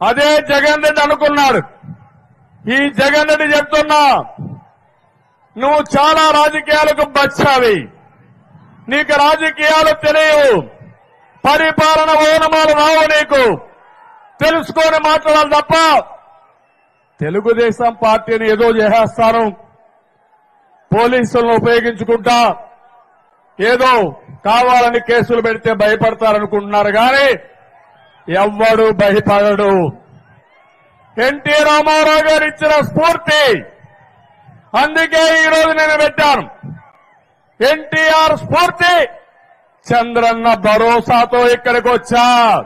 అదే జగన్ రెడ్డి అనుకున్నాడు ఈ జగన్ రెడ్డి చెప్తున్నా నువ్వు చాలా రాజకీయాలకు బచ్చావి నీకు రాజకీయాలు తెలియవు పరిపాలన ఓనమాలు రావు నీకు తెలుసుకొని మాట్లాడాలి తప్ప తెలుగుదేశం పార్టీని ఏదో చేసేస్తాను పోలీసులను ఉపయోగించుకుంటా ఏదో కావాలని కేసులు పెడితే భయపడతారనుకుంటున్నారు కానీ ఎవ్వడు భయపడడు ఎన్టీ రామారావు గారు ఇచ్చిన స్ఫూర్తి అందుకే ఈ రోజు నేను పెట్టాను ఎన్టీఆర్ స్ఫూర్తి చంద్రన్న భరోసాతో ఇక్కడికి వచ్చా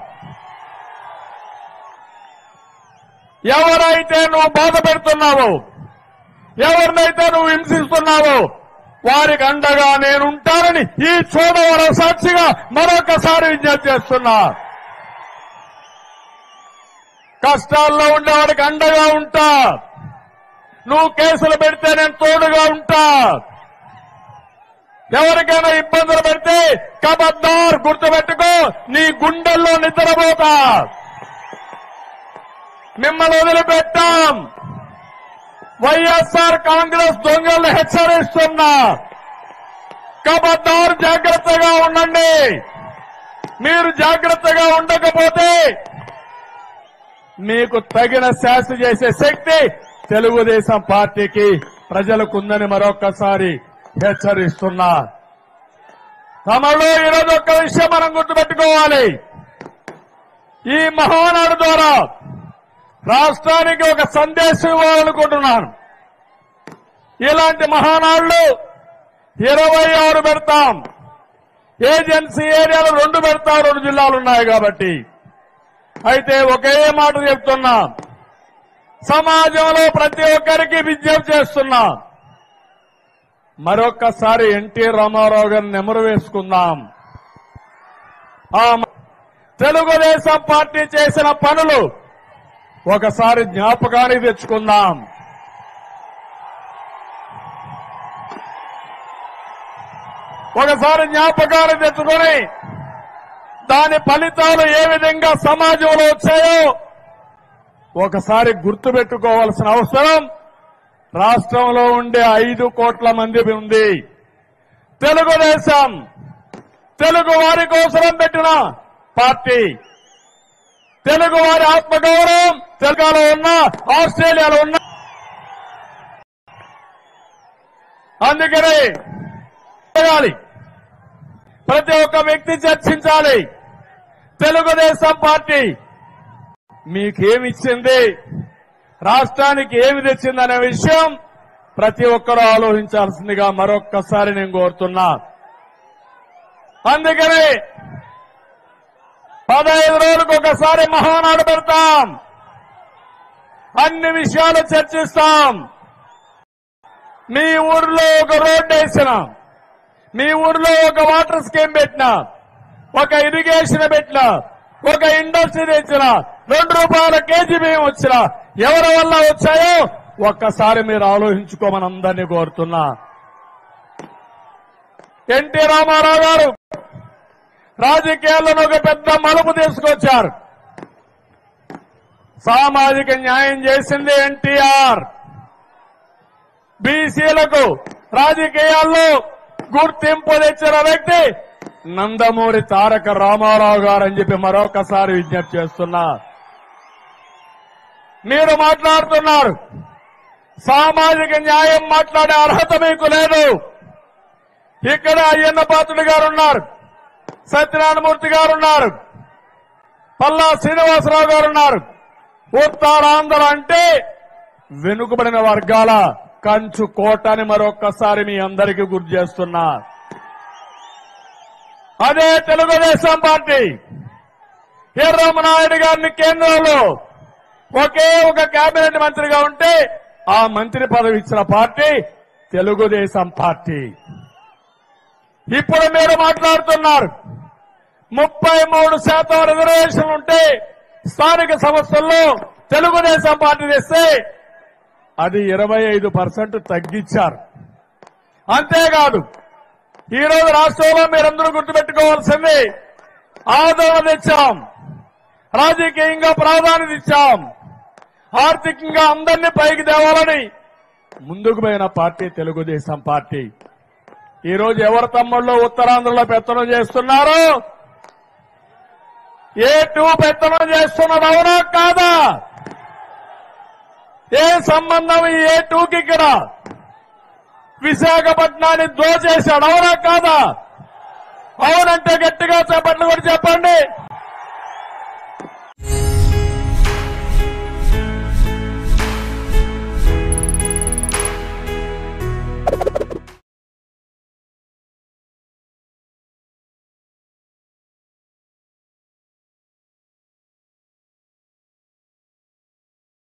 ఎవరైతే నువ్వు బాధ పెడుతున్నావో ఎవరినైతే నువ్వు హింసిస్తున్నావో వారికి అండగా నేనుంటానని ఈ చూడవరం సాక్షిగా మరొకసారి విజ్ఞప్తి చేస్తున్నా కష్టాల్లో ఉండేవాడికి అండగా ఉంటా నువ్వు కేసులు పెడితే నేను తోడుగా ఉంటా ఎవరికైనా ఇబ్బందులు పెడితే కబద్దార్ గుర్తుపెట్టుకో నీ గుండెల్లో నిద్రపోతా మిమ్మల్ని వదిలిపెట్టాం వైఎస్ఆర్ కాంగ్రెస్ దొంగలను హెచ్చరిస్తున్నా కబద్దారు జాగ్రత్తగా ఉండండి మీరు జాగ్రత్తగా ఉండకపోతే మీకు తగిన శాస్త్ర చేసే శక్తి తెలుగుదేశం పార్టీకి ప్రజలకుందని మరొక్కసారి హెచ్చరిస్తున్నా తమలో ఈరోజు ఒక్క విషయం మనం గుర్తుపెట్టుకోవాలి ఈ మహానాడు ద్వారా రాష్ట్రానికి ఒక సందేశం ఇవ్వాలనుకుంటున్నాను ఇలాంటి మహానాడులు ఇరవై ఆరు పెడతాం ఏజెన్సీ ఏరియాలు రెండు పెడతాం రెండు జిల్లాలు ఉన్నాయి కాబట్టి అయితే ఒకే మాట చెప్తున్నా సమాజంలో ప్రతి ఒక్కరికి విజ్ఞప్తి చేస్తున్నా మరొక్కసారి ఎన్టీ రామారావు గారిని నెమరు వేసుకుందాం ఆ మ- తెలుగుదేశం పార్టీ చేసిన పనులు ఒకసారి జ్ఞాపకానికి తెచ్చుకుందాం ఒకసారి జ్ఞాపకానికి తెచ్చుకొని దాని ఫలితాలు ఏ విధంగా సమాజంలో వచ్చాయో ఒకసారి గుర్తుపెట్టుకోవాల్సిన అవసరం రాష్ట్రంలో ఉండే ఐదు కోట్ల మంది ఉంది తెలుగుదేశం తెలుగు వారి కోసరం పెట్టిన పార్టీ తెలుగు వారి ఆత్మగౌరవం తెలుగులో ఉన్న ఆస్ట్రేలియాలో ఉన్న అందుకని చేయాలి ప్రతి ఒక్క వ్యక్తి చర్చించాలి తెలుగుదేశం పార్టీ మీకేమిచ్చింది రాష్ట్రానికి ఏమి తెచ్చిందనే విషయం ప్రతి ఒక్కరూ ఆలోచించాల్సిందిగా మరొక్కసారి నేను కోరుతున్నా అందుకని పదహైదు రోజులకు ఒకసారి మహానాడు పెడతాం అన్ని విషయాలు చర్చిస్తాం మీ ఊర్లో ఒక రోడ్డు వేసిన మీ ఊర్లో ఒక వాటర్ స్కీమ్ పెట్టినా ఒక ఇరిగేషన్ పెట్టినా ఒక ఇండస్ట్రీ తెచ్చిన రెండు రూపాయల కేజీ బియ్యం వచ్చిన ఎవరి వల్ల వచ్చాయో ఒక్కసారి మీరు ఆలోచించుకోమని అందరినీ కోరుతున్నా ఎన్టీ రామారావు గారు రాజకీయాల్లో ఒక పెద్ద మలుపు తీసుకొచ్చారు సామాజిక న్యాయం చేసింది ఎన్టీఆర్ బీసీలకు రాజకీయాల్లో గుర్తింపు తెచ్చిన వ్యక్తి నందమూరి తారక రామారావు గారు అని చెప్పి మరొకసారి విజ్ఞప్తి చేస్తున్నా మీరు మాట్లాడుతున్నారు సామాజిక న్యాయం మాట్లాడే అర్హత మీకు లేదు ఇక్కడ అయ్యన్న పాత్రుడు గారు ఉన్నారు సత్యనారాయణమూర్తి గారు ఉన్నారు పల్లా శ్రీనివాసరావు గారు ఉన్నారు ఉత్తరాంధ్ర అంటే వెనుకబడిన వర్గాల కంచు కోట అని మరొక్కసారి మీ అందరికీ గుర్తు చేస్తున్నా అదే తెలుగుదేశం పార్టీ ఎర్రమనాయుడు గారిని కేంద్రంలో ఒకే ఒక కేబినెట్ మంత్రిగా ఉంటే ఆ మంత్రి పదవి ఇచ్చిన పార్టీ తెలుగుదేశం పార్టీ ఇప్పుడు మీరు మాట్లాడుతున్నారు ముప్పై మూడు శాతం రిజర్వేషన్ ఉంటే స్థానిక సంస్థల్లో తెలుగుదేశం పార్టీ తెస్తే అది ఇరవై ఐదు పర్సెంట్ తగ్గించారు అంతేకాదు ఈ రోజు రాష్ట్రంలో మీరందరూ గుర్తుపెట్టుకోవాల్సింది ఆదరణ తెచ్చాం రాజకీయంగా ప్రాధాన్యత ఇచ్చాం ఆర్థికంగా అందరినీ పైకి తేవాలని ముందుకు పోయిన పార్టీ తెలుగుదేశం పార్టీ ఈ రోజు ఎవరి తమ్ముళ్ళు ఉత్తరాంధ్రలో పెత్తనం చేస్తున్నారు ఏ టూ పెత్తనం చేస్తున్నది అవునా కాదా ఏ సంబంధం ఈ ఏ టూకి ఇక్కడ విశాఖపట్నాన్ని దోచేశాడు అవునా కాదా అవునంటే గట్టిగా చెప్పండి కూడా చెప్పండి